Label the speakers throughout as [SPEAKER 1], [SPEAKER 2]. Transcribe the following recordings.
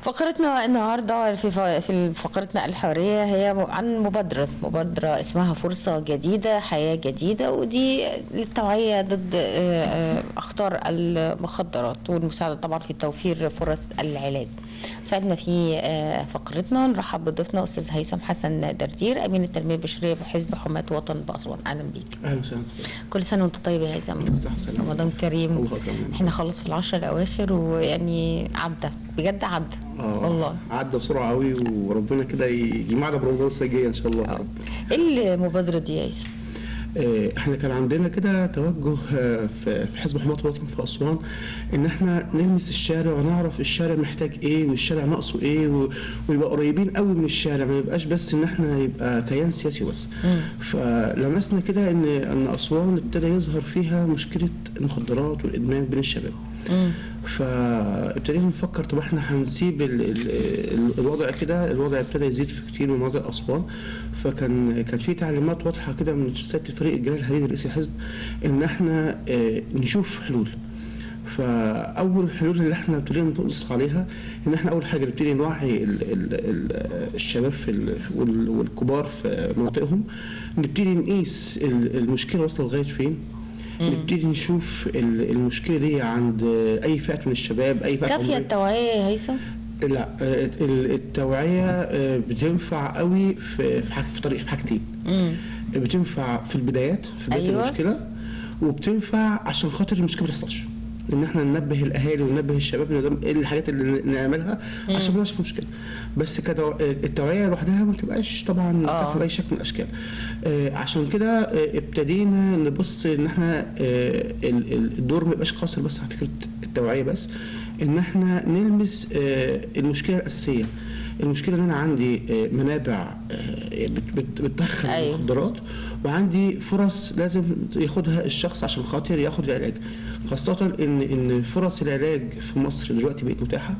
[SPEAKER 1] فقرتنا النهارده في ف- في فقرتنا الحواريه هي م- عن مبادره مبادره اسمها فرصه جديده حياه جديده ودي للتوعيه ضد آه، آه، اخطار المخدرات والمساعده طبعا في توفير فرص العلاج. ساعدنا في آه، فقرتنا نرحب بضيفنا استاذ هيثم حسن دردير امين التنميه البشريه بحزب حماه وطن باسوان اهلا بيك.
[SPEAKER 2] اهلا وسهلا
[SPEAKER 1] كل سنه وانت طيب يا هيثم.
[SPEAKER 2] بصحة وسلامة.
[SPEAKER 1] رمضان كريم
[SPEAKER 2] الله أكرم.
[SPEAKER 1] احنا خلص في العشر الاواخر ويعني عدى بجد عدى والله
[SPEAKER 2] عدى بسرعه قوي وربنا كده يجمعنا برمضان السنه الجايه ان شاء الله
[SPEAKER 1] ايه المبادره دي يا ياسر؟
[SPEAKER 2] آه، احنا كان عندنا كده توجه آه، في في حزب حماة الوطن في اسوان ان احنا نلمس الشارع ونعرف الشارع محتاج ايه والشارع ناقصه ايه و- ويبقى قريبين قوي من الشارع ما يبقاش بس ان احنا يبقى كيان سياسي بس فلمسنا كده ان ان اسوان ابتدى يظهر فيها مشكله المخدرات والادمان بين الشباب فابتدينا نفكر طب احنا هنسيب ال ال ال الوضع كده الوضع ابتدى يزيد في كتير من مناطق اسوان فكان كان في تعليمات واضحه كده من سياده الفريق الجلال الحديدي رئيس الحزب ان احنا اه نشوف حلول فاول الحلول اللي احنا ابتدينا نبص عليها ان احنا اول حاجه نبتدي نوعي ال ال ال الشباب في ال وال- والكبار في مناطقهم نبتدي نقيس ال- المشكله واصله لغايه فين نبتدي نشوف ال- المشكله دي عند اي فئه من الشباب اي فئه
[SPEAKER 1] كافيه
[SPEAKER 2] عمرية.
[SPEAKER 1] التوعيه يا هيثم؟
[SPEAKER 2] لا آه، ال- التوعيه آه، بتنفع قوي في في حاجة- في طريق في حاجتين
[SPEAKER 1] امم
[SPEAKER 2] بتنفع في البدايات في بدايه
[SPEAKER 1] أيوة.
[SPEAKER 2] المشكله وبتنفع عشان خاطر المشكله ما تحصلش ان احنا ننبه الاهالي وننبه الشباب ان ده ايه الحاجات اللي نعملها عشان ما نقعش في مشكله بس كدو... التوعيه لوحدها ما بتبقاش طبعا
[SPEAKER 1] آه.
[SPEAKER 2] كافيه باي شكل من الاشكال آه، عشان كده آه، ابتدينا نبص ان احنا آه، ال- ال- الدور ما يبقاش قاصر بس على فكره التوعيه بس ان احنا نلمس آه، المشكله الاساسيه المشكله ان انا عندي آه، منابع آه، بت- بت- بتدخل
[SPEAKER 1] أيوة.
[SPEAKER 2] المخدرات وعندي فرص لازم ياخدها الشخص عشان خاطر ياخد العلاج خاصة ان ان فرص العلاج في مصر دلوقتي بقت متاحة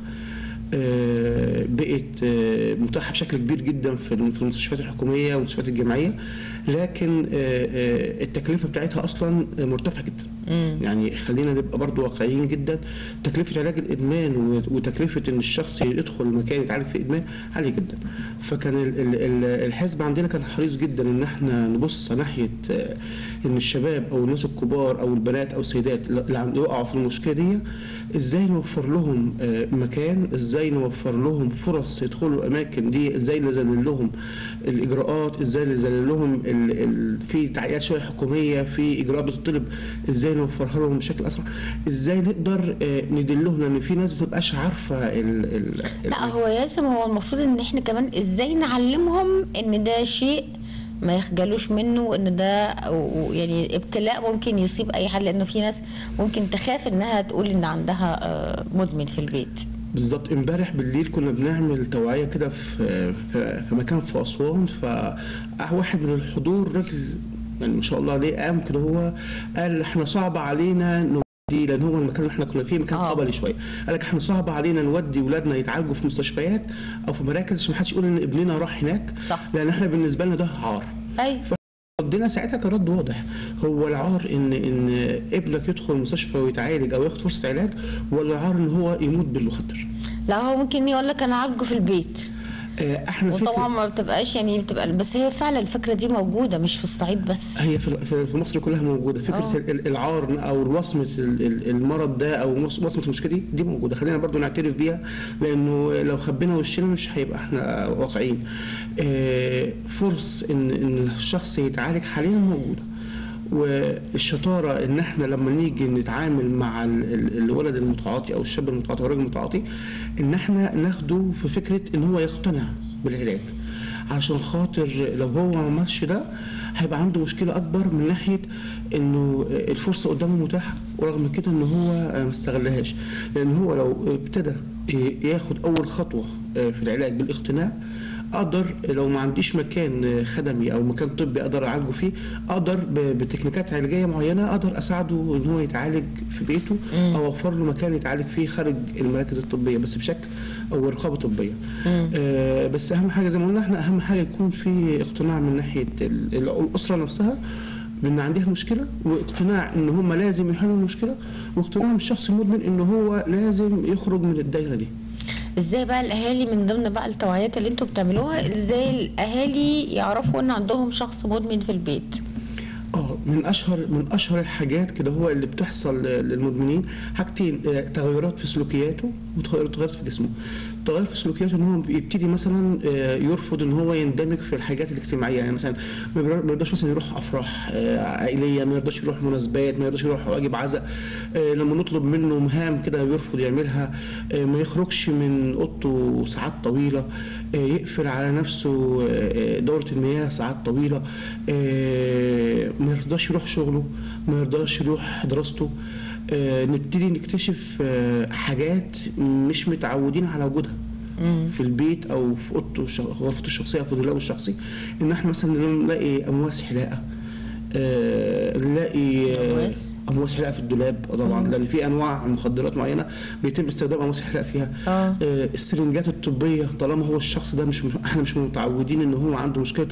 [SPEAKER 2] آه، بقت آه، متاحة بشكل كبير جدا في في المستشفيات الحكومية والمستشفيات الجامعية لكن آه، آه، التكلفة بتاعتها اصلا مرتفعة جدا يعني خلينا نبقى برضو واقعيين جدا تكلفة علاج الادمان و- وتكلفة ان الشخص يدخل مكان يتعالج فيه ادمان عالية جدا فكان ال- ال- ال- الحزب عندنا كان حريص جدا ان احنا نبص ناحية آه، ان الشباب او الناس الكبار او البنات او السيدات اللي عم- يقعوا في المشكلة دي ازاي نوفر لهم آه، مكان ازاي نوفر لهم فرص يدخلوا الاماكن دي ازاي نذلل لهم الاجراءات ازاي نذلل لهم ال ال في تعقيدات شويه حكوميه في اجراءات بتطلب ازاي نوفرها لهم بشكل اسرع ازاي نقدر آه، ندلهم لان في ناس ما بتبقاش عارفه ال ال
[SPEAKER 1] لا هو ياسم هو المفروض ان احنا كمان ازاي نعلمهم ان ده شيء ما يخجلوش منه وان ده أو- يعني ابتلاء ممكن يصيب اي حد لانه في ناس ممكن تخاف انها تقول ان عندها آه، مدمن في البيت
[SPEAKER 2] بالظبط امبارح بالليل كنا بنعمل توعيه كده في في في مكان في اسوان فواحد من الحضور راجل يعني ما شاء الله عليه قام كده هو قال احنا صعب علينا نودي لان هو المكان اللي احنا كنا فيه مكان
[SPEAKER 1] آه.
[SPEAKER 2] قبلي شويه قال لك احنا صعب علينا نودي ولادنا يتعالجوا في مستشفيات او في مراكز عشان ما حدش يقول ان ابننا راح هناك
[SPEAKER 1] صح
[SPEAKER 2] لان احنا بالنسبه لنا ده عار
[SPEAKER 1] اي
[SPEAKER 2] ردنا ساعتها كان رد واضح هو العار ان ان ابنك يدخل المستشفى ويتعالج او ياخد فرصه علاج ولا العار ان هو يموت بالمخدر
[SPEAKER 1] لا هو ممكن يقول لك انا عالجه في البيت
[SPEAKER 2] آه، احنا
[SPEAKER 1] وطبعا
[SPEAKER 2] فكرة
[SPEAKER 1] ما بتبقاش يعني بتبقى بس هي فعلا الفكره دي موجوده مش في الصعيد بس
[SPEAKER 2] هي في في- في مصر كلها موجوده فكره
[SPEAKER 1] آه.
[SPEAKER 2] ال- العار او وصمه ال- ال- المرض ده او مص- وصمه المشكله دي دي موجوده خلينا برضو نعترف بيها لانه لو خبينا وشنا مش هيبقى احنا واقعيين آه، فرص ان ان الشخص يتعالج حاليا موجوده والشطاره ان احنا لما نيجي نتعامل مع ال- ال- الولد المتعاطي او الشاب المتعاطي او الراجل المتعاطي ان احنا ناخده في فكره ان هو يقتنع بالعلاج علشان خاطر لو هو ما عملش ده هيبقى عنده مشكله اكبر من ناحيه انه الفرصه قدامه متاحه ورغم كده ان هو ما استغلهاش لان هو لو ابتدى ياخد اول خطوه في العلاج بالاقتناع اقدر لو ما عنديش مكان خدمي او مكان طبي اقدر اعالجه فيه اقدر ب- بتكنيكات علاجيه معينه اقدر اساعده ان هو يتعالج في بيته او اوفر له مكان يتعالج فيه خارج المراكز الطبيه بس بشكل او رقابه طبيه آه بس اهم حاجه زي ما قلنا احنا اهم حاجه يكون في اقتناع من ناحيه ال- ال- الاسره نفسها بان عندها مشكله واقتناع ان هم لازم يحلوا المشكله واقتناع من الشخص المدمن ان هو لازم يخرج من الدايره دي
[SPEAKER 1] ازاي بقى الاهالي من ضمن بقى التوعيات اللي انتوا بتعملوها ازاي الاهالي يعرفوا ان عندهم شخص مدمن في البيت
[SPEAKER 2] اه من اشهر من اشهر الحاجات كده هو اللي بتحصل للمدمنين حاجتين آه، تغيرات في سلوكياته وتغيرات في جسمه تغير في سلوكياته ان هو بيبتدي مثلا آه، يرفض ان هو يندمج في الحاجات الاجتماعيه يعني مثلا ما بير- ما يرضاش مثلا يروح افراح آه، عائليه ما يرضاش يروح مناسبات ما يرضاش يروح واجب عزاء آه، لما نطلب منه مهام كده بيرفض يعملها آه، ما يخرجش من اوضته ساعات طويله آه، يقفل على نفسه آه، دوره المياه ساعات طويله آه، ما يرضاش يروح شغله ما يرضاش يروح دراسته آه، نبتدي نكتشف آه، حاجات مش متعودين على وجودها في البيت او في اوضته الش- غرفته الشخصيه او في دولابه الشخصي ان احنا مثلا نلاقي امواس حلاقه آه، نلاقي آه،
[SPEAKER 1] أمواس؟
[SPEAKER 2] امواس حلاقه في الدولاب آه طبعا لان في انواع مخدرات معينه بيتم استخدام امواس حلاقه فيها
[SPEAKER 1] اه
[SPEAKER 2] آه، السرنجات الطبيه طالما هو الشخص ده مش احنا مش متعودين ان هو عنده مشكله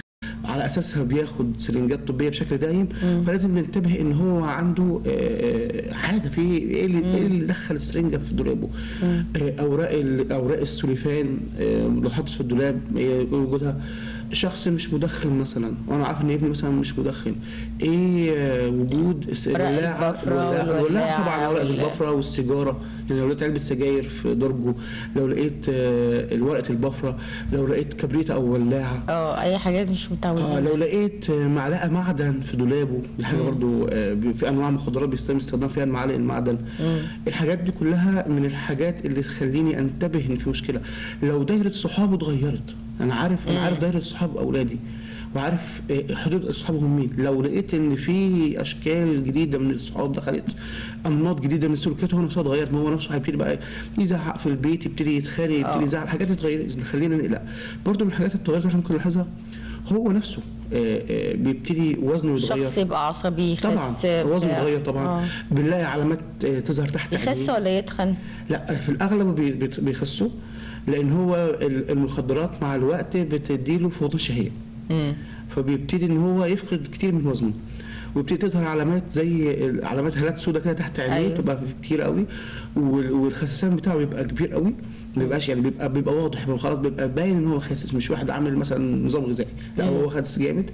[SPEAKER 2] على اساسها بياخد سرنجات طبيه بشكل دايم فلازم ننتبه ان هو عنده آه، حاجه في ايه اللي, إيه اللي دخل السرنجه في دولابه آه، اوراق ال- اوراق السليفان آه، لو حطت في الدولاب آه، وجودها شخص مش مدخن مثلا وانا عارف ان ابني مثلا مش مدخن ايه آه، وجود الس-
[SPEAKER 1] ورق
[SPEAKER 2] الولاعة-
[SPEAKER 1] البفرة
[SPEAKER 2] الولاعة- الولاعة
[SPEAKER 1] والولاعة
[SPEAKER 2] طبعا ورق
[SPEAKER 1] وال-
[SPEAKER 2] البفره والسيجاره يعني لو لقيت علبه سجاير في درجه لو لقيت آه، ورقه البفره لو لقيت كبريته او ولاعه
[SPEAKER 1] اه اي حاجات مش
[SPEAKER 2] اه
[SPEAKER 1] متعودين
[SPEAKER 2] لو لقيت معلقه معدن في دولابه دي حاجه برضو آه، بي- في انواع مخدرات بيتم استخدام فيها المعالق المعدن الحاجات دي كلها من الحاجات اللي تخليني انتبه ان في مشكله لو دايره صحابه اتغيرت انا عارف انا عارف دايره صحاب اولادي وعارف آه، حدود اصحابهم مين لو لقيت ان في اشكال جديده من الصحاب دخلت انماط جديده من سلوكياته هو نفسه اتغير ما هو نفسه هيبتدي بقى يزعق في البيت يبتدي يتخانق
[SPEAKER 1] آه.
[SPEAKER 2] يبتدي يزعق الحاجات دي تغير خلينا نقلق برضو من الحاجات التغيرات اللي احنا ممكن نلاحظها هو نفسه آه، آه، بيبتدي وزنه يتغير
[SPEAKER 1] شخص يبقى عصبي يخس
[SPEAKER 2] طبعا وزنه
[SPEAKER 1] بتاع.
[SPEAKER 2] يتغير طبعا
[SPEAKER 1] آه.
[SPEAKER 2] بنلاقي علامات آه، تظهر تحت
[SPEAKER 1] يخس
[SPEAKER 2] عينيه.
[SPEAKER 1] ولا يتخن
[SPEAKER 2] لا في الاغلب بي- بيت- بيخسوا لان هو ال- المخدرات مع الوقت بتديله فقدان شهيه
[SPEAKER 1] مم.
[SPEAKER 2] فبيبتدي ان هو يفقد كتير من وزنه ويبتدي تظهر علامات زي ال- علامات هالات سوداء كده تحت عينيه
[SPEAKER 1] أيوة.
[SPEAKER 2] أيوه. تبقى كتير قوي وال- والخسسان بتاعه بيبقى كبير قوي ما بيبقاش يعني بيبقى بيبقى واضح بيبقى خلاص بيبقى باين ان هو خاسس مش واحد عامل مثلا نظام غذائي لا هو خاسس جامد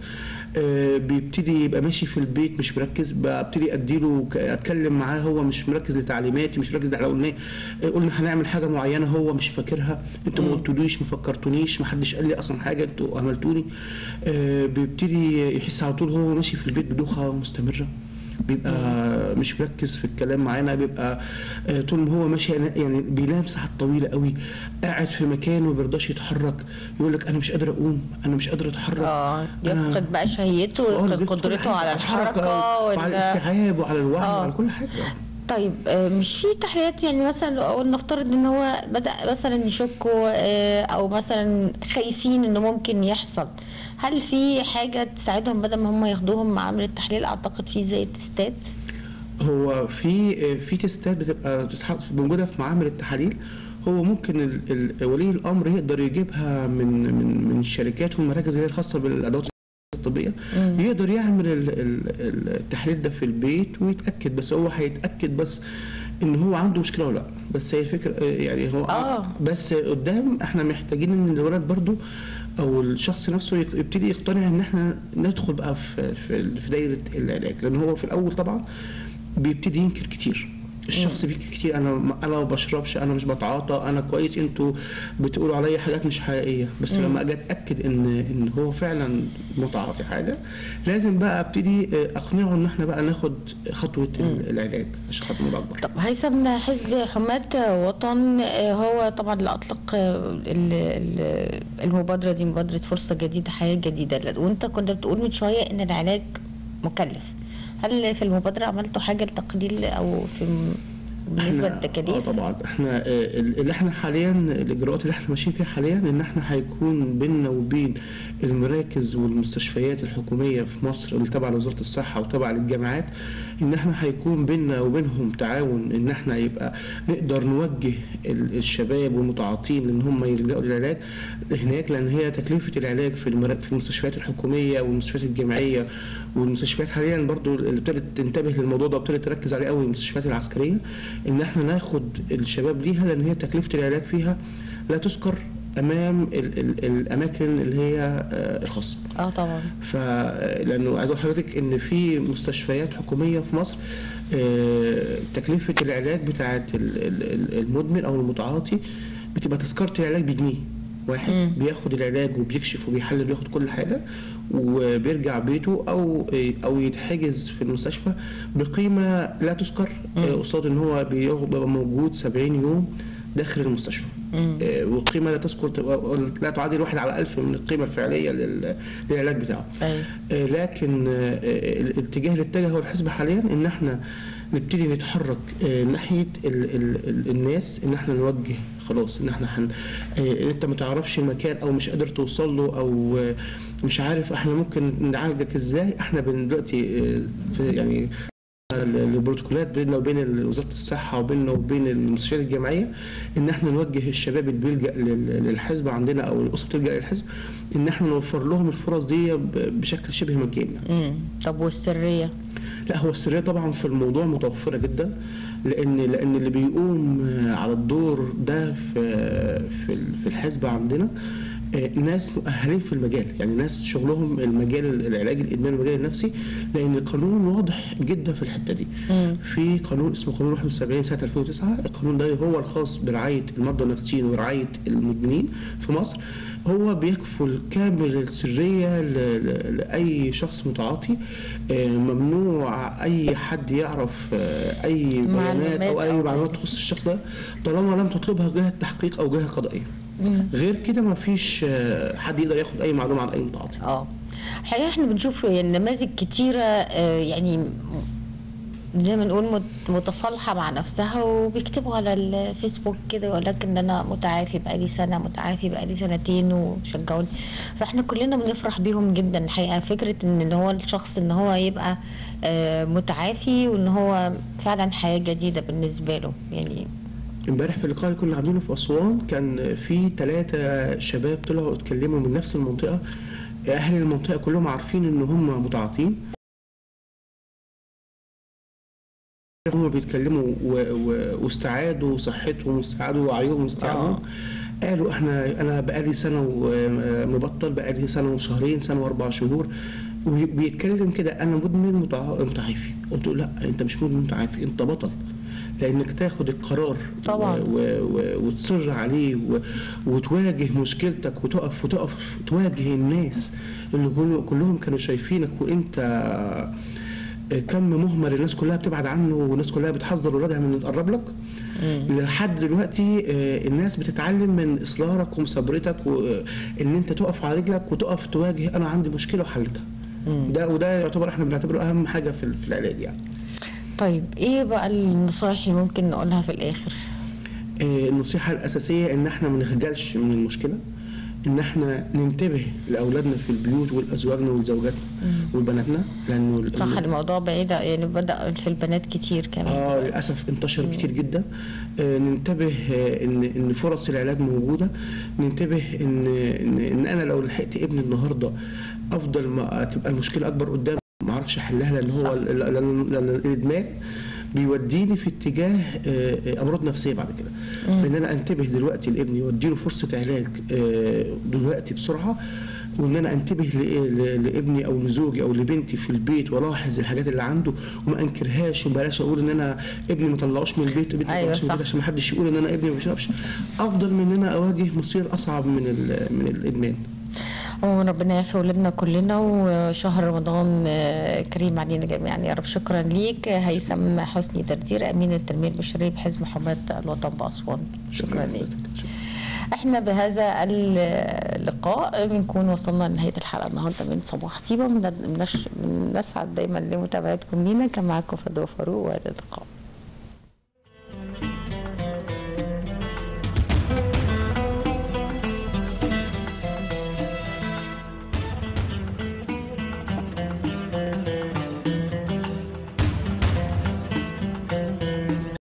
[SPEAKER 2] آه بيبتدي يبقى ماشي في البيت مش مركز ببتدي اديله ك- اتكلم معاه هو مش مركز لتعليماتي مش مركز احنا قلنا آه، قلنا هنعمل حاجه معينه هو مش فاكرها انتوا ما قلتوليش ما فكرتونيش ما حدش قال لي اصلا حاجه انتوا عملتوني آه بيبتدي يحس على طول هو ماشي في البيت بدوخه مستمره بيبقى مش مركز في الكلام معانا بيبقى آه، طول ما هو ماشي يعني بينام ساعات طويله قوي قاعد في مكان ما بيرضاش يتحرك يقول لك انا مش قادر اقوم انا مش قادر اتحرك
[SPEAKER 1] اه
[SPEAKER 2] أنا-
[SPEAKER 1] يفقد بقى شهيته
[SPEAKER 2] آه،
[SPEAKER 1] ويفقد
[SPEAKER 2] بيفقد كل
[SPEAKER 1] قدرته
[SPEAKER 2] حاجة،
[SPEAKER 1] على الحركه
[SPEAKER 2] وعلى
[SPEAKER 1] وال-
[SPEAKER 2] الاستيعاب وعلى الوعي
[SPEAKER 1] آه.
[SPEAKER 2] وعلى كل حاجه
[SPEAKER 1] طيب آه، مش في تحليلات يعني مثلا لو نفترض ان هو بدأ مثلا يشكوا آه، او مثلا خايفين انه ممكن يحصل هل في حاجة تساعدهم بدل ما هم ياخدوهم معامل التحليل اعتقد في زي تستات
[SPEAKER 2] هو في في تيستات بتبقى بتتحط موجوده في معامل التحاليل هو ممكن ال- ال- ولي الامر يقدر يجيبها من من من الشركات والمراكز اللي هي الخاصه بالادوات الطبيه يقدر يعمل ال- ال- التحليل ده في البيت ويتاكد بس هو هيتاكد بس ان هو عنده مشكله ولا لا بس هي الفكره يعني هو
[SPEAKER 1] آه.
[SPEAKER 2] بس قدام احنا محتاجين ان الولد برضو او الشخص نفسه يق- يبتدي يقتنع ان احنا ندخل بقى في في في دايره العلاج لان هو في الاول طبعا بيبتدي ينكر كتير الشخص بينكر كتير انا انا ما بشربش انا مش بتعاطى انا كويس انتوا بتقولوا عليا حاجات مش حقيقيه بس لما اجي اتاكد ان ان هو فعلا متعاطي حاجه لازم بقى ابتدي اقنعه ان احنا بقى ناخد خطوه العلاج عشان خاطر الموضوع اكبر
[SPEAKER 1] طب هيثم حزب حماة وطن آه، هو طبعا اللي اطلق آه، ال- ال- المبادرة دي مبادرة فرصة جديدة حياة جديدة وانت كنت بتقول من شوية ان العلاج مكلف هل في المبادرة عملتوا حاجة لتقليل او في بالنسبة
[SPEAKER 2] إحنا-
[SPEAKER 1] للتكاليف؟
[SPEAKER 2] اه طبعا احنا آه، اللي احنا حاليا الاجراءات اللي احنا ماشيين فيها حاليا ان احنا هيكون بيننا وبين المراكز والمستشفيات الحكوميه في مصر اللي تبع لوزاره الصحه وتبع للجامعات ان احنا هيكون بيننا وبينهم تعاون ان احنا يبقى نقدر نوجه ال- الشباب والمتعاطين ان هم يلجأوا للعلاج هناك لان هي تكلفه العلاج في المرا- في المستشفيات الحكوميه والمستشفيات الجامعيه والمستشفيات حاليا برضو اللي ابتدت تنتبه للموضوع ده وابتدت تركز عليه قوي المستشفيات العسكريه ان احنا ناخد الشباب ليها لان هي تكلفه العلاج فيها لا تذكر امام ال ال الاماكن اللي هي آه، الخاصه
[SPEAKER 1] اه طبعا
[SPEAKER 2] ف لانه عايز اقول لحضرتك ان في مستشفيات حكوميه في مصر آه، تكلفه العلاج بتاعه ال- ال- ال- المدمن او المتعاطي بتبقى تذكره العلاج بجنيه واحد
[SPEAKER 1] مم.
[SPEAKER 2] بياخد العلاج وبيكشف وبيحلل وياخد كل حاجه وبيرجع بيته او او يتحجز في المستشفى بقيمه لا تذكر آه، قصاد ان هو بيبقى موجود 70 يوم داخل المستشفى
[SPEAKER 1] مم.
[SPEAKER 2] آه، والقيمه لا تذكر تبقى لا تعادل واحد على ألف من القيمه الفعليه لل- للعلاج بتاعه
[SPEAKER 1] ايوه
[SPEAKER 2] آه، لكن آه، الاتجاه اللي اتجهه الحزب حاليا ان احنا نبتدي نتحرك آه، ناحيه ال ال ال الناس ان احنا نوجه خلاص ان احنا حن آه، انت ما تعرفش المكان او مش قادر توصل له او آه، مش عارف احنا ممكن نعالجك ازاي احنا بن- دلوقتي آه، في يعني البروتوكولات بيننا وبين وزاره الصحه وبيننا وبين المستشفيات الجامعيه ان احنا نوجه الشباب اللي بيلجا لل- للحزب عندنا او الاسره بتلجا للحزب ان احنا نوفر لهم الفرص دي ب- بشكل شبه مجاني
[SPEAKER 1] مم. طب والسريه
[SPEAKER 2] لا هو السريه طبعا في الموضوع متوفره جدا لان لان اللي بيقوم على الدور ده في في في الحزب عندنا آه، ناس مؤهلين في المجال يعني ناس شغلهم المجال العلاج الادمان والمجال النفسي لان القانون واضح جدا في الحته دي
[SPEAKER 1] مم.
[SPEAKER 2] في قانون اسمه قانون 71 سنه 2009 القانون ده هو الخاص برعايه المرضى النفسيين ورعايه المدمنين في مصر هو بيكفل كامل السريه ل- ل- لاي شخص متعاطي آه، ممنوع اي حد يعرف آه، اي بيانات
[SPEAKER 1] معلومات
[SPEAKER 2] او اي
[SPEAKER 1] أو-
[SPEAKER 2] معلومات تخص الشخص ده طالما لم تطلبها جهه تحقيق او جهه قضائيه
[SPEAKER 1] مم.
[SPEAKER 2] غير كده ما فيش آه، حد يقدر ياخد اي معلومه عن اي متعاطي
[SPEAKER 1] اه الحقيقه احنا بنشوف نماذج كتيره آه، يعني زي ما نقول مت- متصالحه مع نفسها وبيكتبوا على الفيسبوك كده يقول لك ان انا متعافي بقالي سنه متعافي بقالي سنتين وشجعوني فاحنا كلنا بنفرح بيهم جدا الحقيقه فكره ان اللي هو الشخص ان هو يبقى آه، متعافي وان هو فعلا حياه جديده بالنسبه له يعني
[SPEAKER 2] امبارح في اللقاء اللي كنا عاملينه في اسوان كان في ثلاثه شباب طلعوا اتكلموا من نفس المنطقه اهل المنطقه كلهم عارفين ان هم متعاطين هم بيتكلموا و... و... واستعادوا صحتهم واستعادوا وعيهم واستيعابهم قالوا احنا انا بقالي سنه ومبطل بقالي سنه وشهرين سنه واربع شهور وبيتكلم كده انا مدمن متع... متعافي قلت له لا انت مش مدمن متعافي انت بطل لانك تاخد القرار
[SPEAKER 1] طبعا.
[SPEAKER 2] و... و... وتصر عليه و... وتواجه مشكلتك وتقف وتقف تواجه الناس اللي كل- كلهم كانوا شايفينك وانت كم مهمل الناس كلها بتبعد عنه والناس كلها بتحذر ولادها من يتقرب لك لحد دلوقتي آه، الناس بتتعلم من اصرارك ومثابرتك وان انت تقف على رجلك وتقف تواجه انا عندي مشكله وحلتها ده وده يعتبر احنا بنعتبره اهم حاجه في في العلاج يعني
[SPEAKER 1] طيب ايه بقى النصائح اللي ممكن نقولها في الاخر
[SPEAKER 2] آه، النصيحة الأساسية إن إحنا ما نخجلش من المشكلة إن إحنا ننتبه لأولادنا في البيوت ولأزواجنا ولزوجاتنا ولبناتنا لأنه ال-
[SPEAKER 1] صح الموضوع بعيد يعني بدأ في البنات كتير كمان
[SPEAKER 2] اه للاسف انتشر كتير جدا آه ننتبه آه ان ان فرص العلاج موجوده ننتبه ان ان, إن انا لو لحقت ابني النهارده افضل ما تبقى المشكله اكبر قدام ما اعرفش احلها لان
[SPEAKER 1] صح.
[SPEAKER 2] هو لان لأن الادمان بيوديني في اتجاه آه، آه، امراض نفسيه بعد كده فان انا انتبه دلوقتي لابني واديله فرصه علاج آه، دلوقتي بسرعه وان انا انتبه ل- ل- لابني او لزوجي او لبنتي في البيت والاحظ الحاجات اللي عنده وما انكرهاش وبلاش اقول ان انا ابني ما طلعوش من البيت بنتي ما
[SPEAKER 1] أيوة
[SPEAKER 2] طلعش من
[SPEAKER 1] صح.
[SPEAKER 2] البيت عشان ما حدش يقول ان انا ابني ما بيشربش افضل من ان انا اواجه مصير اصعب من ال- من الادمان
[SPEAKER 1] وربنا يعافي ولادنا كلنا وشهر رمضان آه، كريم علينا جميعا يا رب شكرا ليك هيثم حسني دردير امين التنميه البشريه بحزب حماة الوطن باسوان شكرا ليك
[SPEAKER 2] شكرا
[SPEAKER 1] احنا بهذا اللقاء بنكون وصلنا لنهايه الحلقه النهارده من صباح طيبه بنش- بنسعد دايما لمتابعتكم لينا كان معاكم فدوى فاروق والى اللقاء